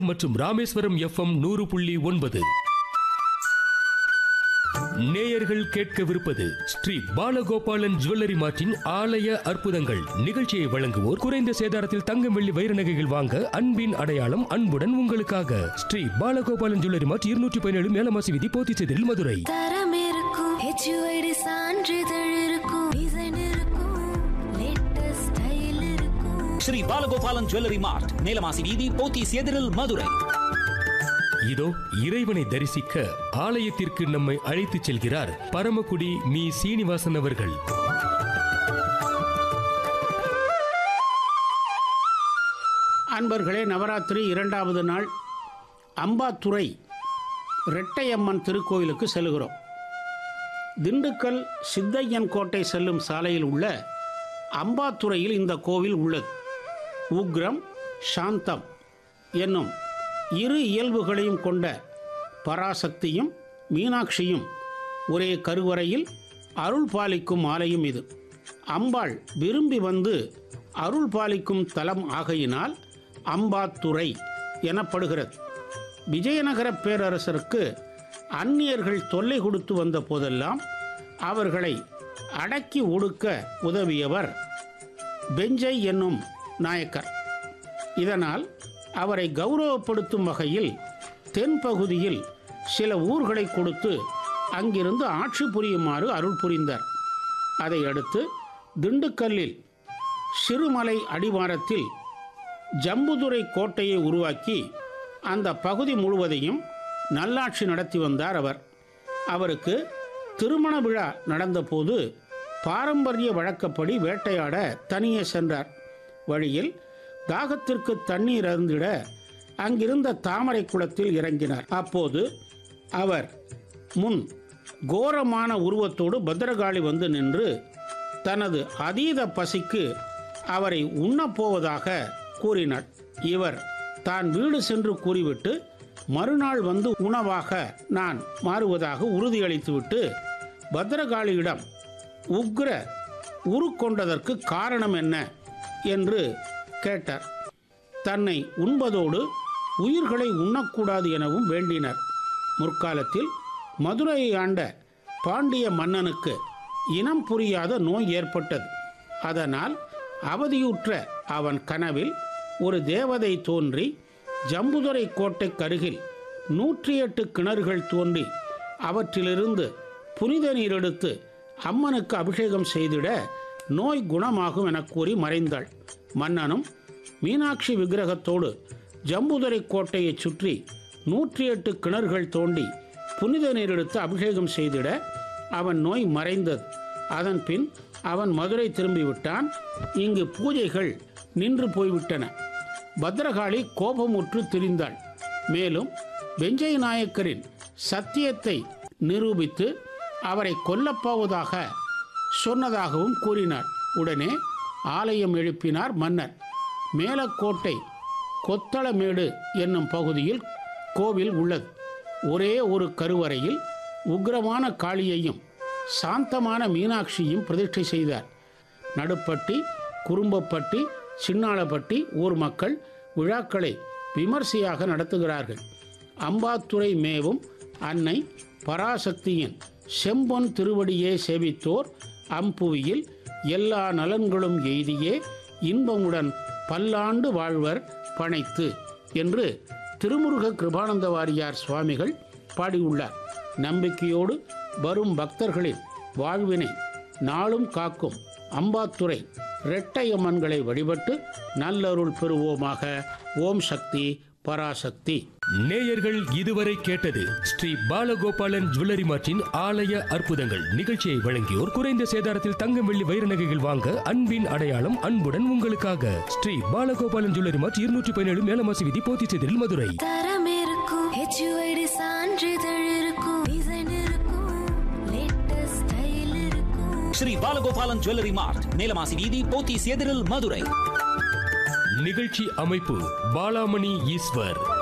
மற்றும் ராமேஸ்வரம் எஃப்எம் நூறு புள்ளி ஒன்பது நேயர்கள் கேட்கவிருப்பது ஸ்ரீ பாலகோபாலன் ஜுவல்லரி மார்ட்டின் ஆலய அற்புதங்கள் நிகழ்ச்சியை வழங்குவோர் குறைந்த சேதாரத்தில் தங்கம் வெள்ளி வைர நகைகள் வாங்க அன்பின் அடையாளம் அன்புடன் உங்களுக்காக ஸ்ரீ பாலகோபாலன் ஜுவல்லரி மார்ட் இருநூற்றி பதினேழு மேலமாசி விதி போத்திச்செதில் மதுரை தரம் இருக்கும் ஹெச்யூஐடி சான்றிதழ் இருக்கும் டிசைன் இருக்கும் லேட்டஸ்ட் ஸ்டைல் இருக்கும் ஸ்ரீ பாலகோபாலன் ஜுவல்லரி மார்ட் மேலமாசி வீதி போத்தீஸ் எதிரில் மதுரை இதோ இறைவனை தரிசிக்க ஆலயத்திற்கு நம்மை அழைத்துச் செல்கிறார் பரமக்குடி மீ சீனிவாசன் அவர்கள் அன்பர்களே நவராத்திரி இரண்டாவது நாள் அம்பாத்துறை ரெட்டையம்மன் திருக்கோயிலுக்கு செல்கிறோம் திண்டுக்கல் சித்தையன் கோட்டை செல்லும் சாலையில் உள்ள அம்பாத்துறையில் இந்த கோவில் உள்ளது உக்ரம் சாந்தம் என்னும் இரு இயல்புகளையும் கொண்ட பராசக்தியும் மீனாட்சியும் ஒரே கருவறையில் அருள் பாலிக்கும் ஆலயம் இது அம்பாள் விரும்பி வந்து அருள் பாலிக்கும் தலம் ஆகையினால் அம்பாத்துறை எனப்படுகிறது விஜயநகர பேரரசருக்கு அந்நியர்கள் தொல்லை கொடுத்து வந்த போதெல்லாம் அவர்களை அடக்கி ஒடுக்க உதவியவர் பெஞ்சை என்னும் நாயக்கர் இதனால் அவரை கௌரவப்படுத்தும் வகையில் தென்பகுதியில் சில ஊர்களை கொடுத்து அங்கிருந்து ஆட்சி புரியுமாறு அருள் புரிந்தார் அதை அடுத்து திண்டுக்கல்லில் சிறுமலை அடிவாரத்தில் ஜம்புதுரை கோட்டையை உருவாக்கி அந்த பகுதி முழுவதையும் நல்லாட்சி நடத்தி வந்தார் அவர் அவருக்கு திருமண விழா நடந்தபோது பாரம்பரிய வழக்கப்படி வேட்டையாட தனியே சென்றார் வழியில் தாகத்திற்கு தண்ணீர் அருந்திட அங்கிருந்த தாமரை குளத்தில் இறங்கினார் அப்போது அவர் முன் கோரமான உருவத்தோடு பத்திரகாளி வந்து நின்று தனது அதீத பசிக்கு அவரை உண்ணப் போவதாக கூறினார் இவர் தான் வீடு சென்று கூறிவிட்டு மறுநாள் வந்து உணவாக நான் மாறுவதாக உறுதியளித்துவிட்டு பத்திரகாளியிடம் உக்ர உரு கொண்டதற்கு காரணம் என்ன என்று கேட்டார் தன்னை உண்பதோடு உயிர்களை உண்ணக்கூடாது எனவும் வேண்டினர் முற்காலத்தில் மதுரையை ஆண்ட பாண்டிய மன்னனுக்கு இனம் புரியாத நோய் ஏற்பட்டது அதனால் அவதியுற்ற அவன் கனவில் ஒரு தேவதை தோன்றி ஜம்புதுரை கோட்டைக்கருகில் நூற்றி எட்டு கிணறுகள் தோன்றி அவற்றிலிருந்து புனித நீர் எடுத்து அம்மனுக்கு அபிஷேகம் செய்திட நோய் குணமாகும் என கூறி மறைந்தாள் மன்னனும் மீனாட்சி விக்கிரகத்தோடு ஜம்புதுரை கோட்டையைச் சுற்றி நூற்றி எட்டு கிணறுகள் தோண்டி புனித நீர் எடுத்து அபிஷேகம் செய்திட அவன் நோய் மறைந்தது அதன் பின் அவன் மதுரை திரும்பிவிட்டான் இங்கு பூஜைகள் நின்று போய்விட்டன பத்ரகாளி கோபமுற்று திரிந்தாள் மேலும் வெஞ்சை நாயக்கரின் சத்தியத்தை நிரூபித்து அவரை கொல்லப்போவதாக சொன்னதாகவும் கூறினார் உடனே ஆலயம் எழுப்பினார் மன்னர் மேலக்கோட்டை கொத்தளமேடு என்னும் பகுதியில் கோவில் உள்ளது ஒரே ஒரு கருவறையில் உக்கிரமான காளியையும் சாந்தமான மீனாட்சியும் பிரதிஷ்டை செய்தார் நடுப்பட்டி குறும்பப்பட்டி சின்னாளப்பட்டி ஊர் மக்கள் விழாக்களை விமர்சையாக நடத்துகிறார்கள் அம்பாத்துறை மேவும் அன்னை பராசக்தியின் செம்பொன் திருவடியே சேவித்தோர் அம்புவியில் எல்லா நலன்களும் எய்தியே இன்பமுடன் பல்லாண்டு வாழ்வர் பனைத்து என்று திருமுருக கிருபானந்த வாரியார் சுவாமிகள் பாடியுள்ளார் நம்பிக்கையோடு வரும் பக்தர்களின் வாழ்வினை நாளும் காக்கும் அம்பாத்துறை இரட்டையம்மன்களை வழிபட்டு நல்லருள் பெறுவோமாக ஓம் சக்தி பராசக்தி நேயர்கள் இதுவரை கேட்டது ஸ்ரீ பாலகோபாலன் ஜுவல்லரி மார்ட்டின் ஆலய அற்புதங்கள் நிகழ்ச்சியை வழங்கியோர் குறைந்த சேதாரத்தில் தங்கம் வெள்ளி வைர நகைகள் வாங்க அன்பின் அடையாளம் அன்புடன் உங்களுக்காக ஸ்ரீ பாலகோபாலன் ஜுவல்லரி மார்ட் இருநூற்றி பதினேழு மேலமாசி விதி போத்திச்செதில் மதுரை தரம் இருக்கும் ஹெச்யூஐடி சான்றிதழ் இருக்கும் டிசைன் இருக்கும் லேட்டஸ்ட் ஸ்டைல் இருக்கும் ஸ்ரீ பாலகோபாலன் ஜுவல்லரி மார்ட் மேலமாசி வீதி போத்தீஸ் எதிரில் மதுரை நிகழ்ச்சி அமைப்பு பாலாமணி ஈஸ்வர்